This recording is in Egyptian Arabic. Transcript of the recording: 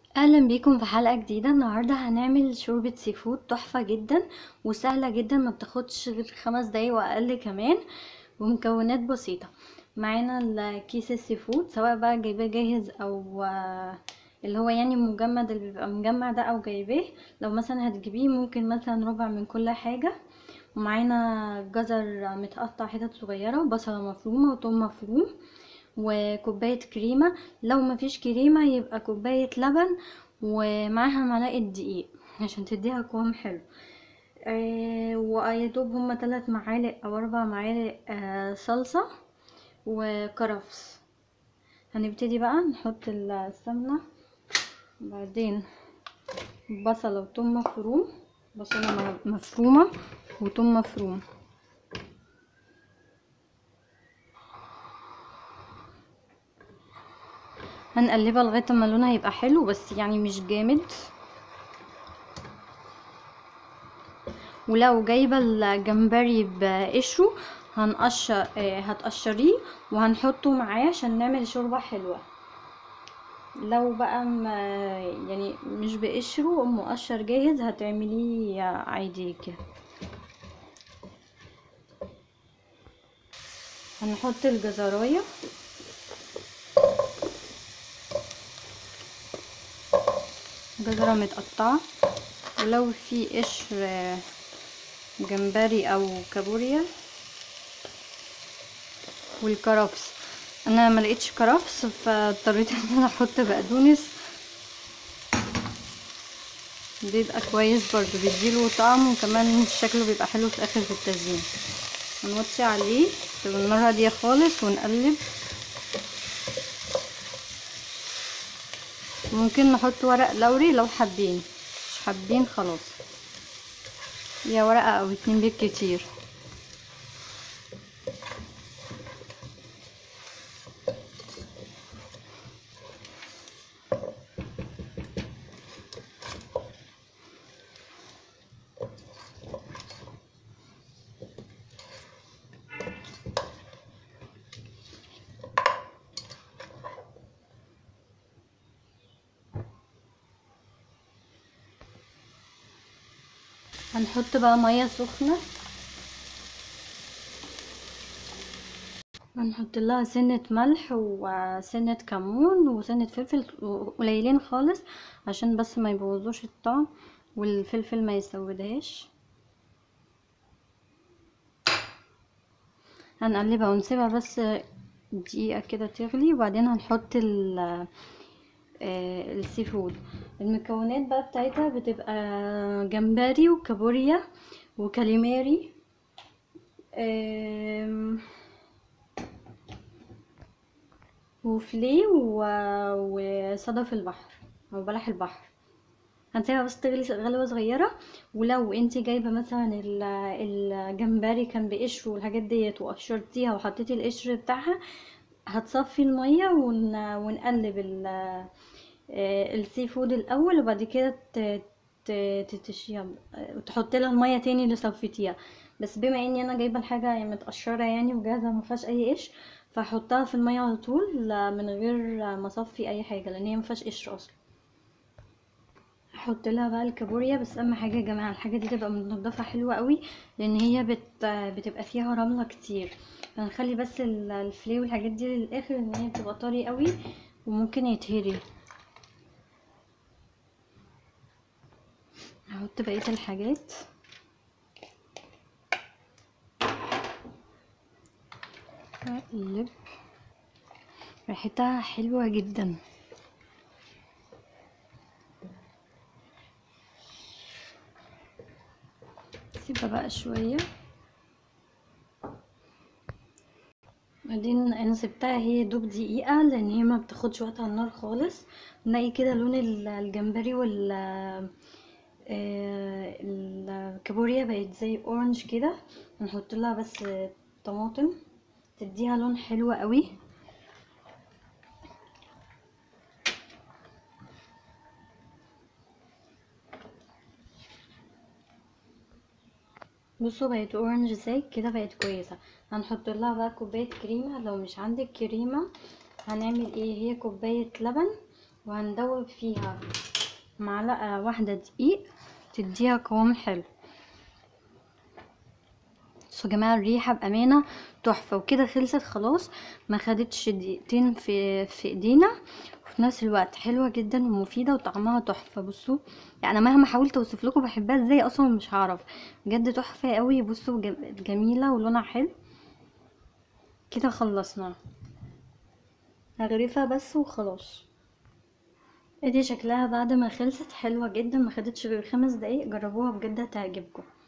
اهلا بيكم في حلقة جديدة النهاردة هنعمل شوربة سي فود تحفة جدا وسهلة جدا ما بتاخدش غير خمس دقايق واقل كمان ومكونات بسيطة معانا الكيس السي فود سواء بقى جايباه جاهز او آه، اللي هو يعني مجمد اللي بيبقى مجمع ده او جايباه لو مثلا هتجيبيه ممكن مثلا ربع من كل حاجة ومعانا جزر متقطع حتت صغيرة وبصلة مفرومة وثوم مفروم وكوباية كريمة لو مفيش كريمة يبقى كوباية لبن ومعاها معلقة دقيق عشان تديها قوام حلو آه ويدوب هما تلات معالق او اربع معالق آه صلصة وكرفس هنبتدي بقى نحط السمنة بعدين بصلة وثوم مفروم بصلة مفرومة وثوم مفروم هنقلبها لغايه ما لونها يبقى حلو بس يعني مش جامد ولو جايبه الجمبري بقشره هنقشر آه، هتقشريه وهنحطه معاه عشان نعمل شوربه حلوه لو بقى ما يعني مش بقشره مقشر جاهز هتعمليه عادي كده هنحط الجزرايه جزرة متقطعة ولو في قشر جمبري او كابوريا والكرفس انا ما لقيتش كرفس فاضطريت ان انا احط بقدونس بيبقى كويس برضو بيديله طعم وكمان شكله بيبقى حلو في اخر في التزيين هنوطي عليه تبقى النار هاديه خالص ونقلب ممكن نحط ورق لوري لو حابين مش حابين خلاص يا ورقة او اتنين بالكتير هنحط بقى ميه سخنه هنحط لها سنة ملح وسنة كمون وسنة فلفل قليلين خالص عشان بس ما يبوظوش الطعم والفلفل ما يسودهاش هنقلبها ونسيبها بس دقيقة كده تغلي وبعدين هنحط ال السي فود المكونات بقى بتاعتها بتبقى جمبري وكابوريا وكاليماري وفلي وصدف البحر او بلح البحر هنسيبها بس تغلي غلوه صغيره ولو انت جايبه مثلا الجمبري كان بقشره والحاجات ديت وقشرتيها وحطيتي القشر بتاعها هتصفي الميه ون... ونقلب السي فود الاول وبعد كده تتشيها وتحط لها الميه تاني اللي صفيتيها بس بما اني انا جايبه الحاجه متقشره يعني وجاهزه ما فيهاش اي قشر فهحطها في الميه على طول من غير ما اصفي اي حاجه لان هي ما فيهاش قشر اصلا هحط لها بقى الكابوريا بس اهم حاجه يا جماعه الحاجه دي تبقى متنضفه حلوه قوي لان هي بت... بتبقى فيها رمله كتير فنخلي بس الفلي والحاجات دي للاخر ان هي بتبقى طري قوي وممكن يتهري هحط بقيه الحاجات اقلب ريحتها حلوه جدا سيبها بقى شويه بعدين انا سبتها هي دوب دقيقه لان هي ما بتاخدش وقت على النار خالص نلاقي كده لون الجمبري وال الكابوريا بقت زي اورنج كده هنحط لها بس طماطم تديها لون حلو قوي بصوا بقت اورنج ازاي كده بقت كويسه هنحط لها بقى كوبايه كريمه لو مش عندك كريمه هنعمل ايه هي كوبايه لبن وهندوب فيها معلقة واحدة دقيق تديها قوام حلو بصوا يا جماعة الريحة بأمانة تحفة وكده خلصت خلاص ما خدتش دقيقتين في في ايدينا وفي نفس الوقت حلوة جدا ومفيدة وطعمها تحفة بصوا يعني مهما حاولت اوصف لكم بحبها ازاي اصلا مش هعرف بجد تحفة قوي بصوا جم- جميلة ولونها حلو كده خلصنا هغرفها بس وخلاص ادي شكلها بعد ما خلصت حلوة جدا ما خدتش غير خمس دقايق جربوها بجد هتعجبكم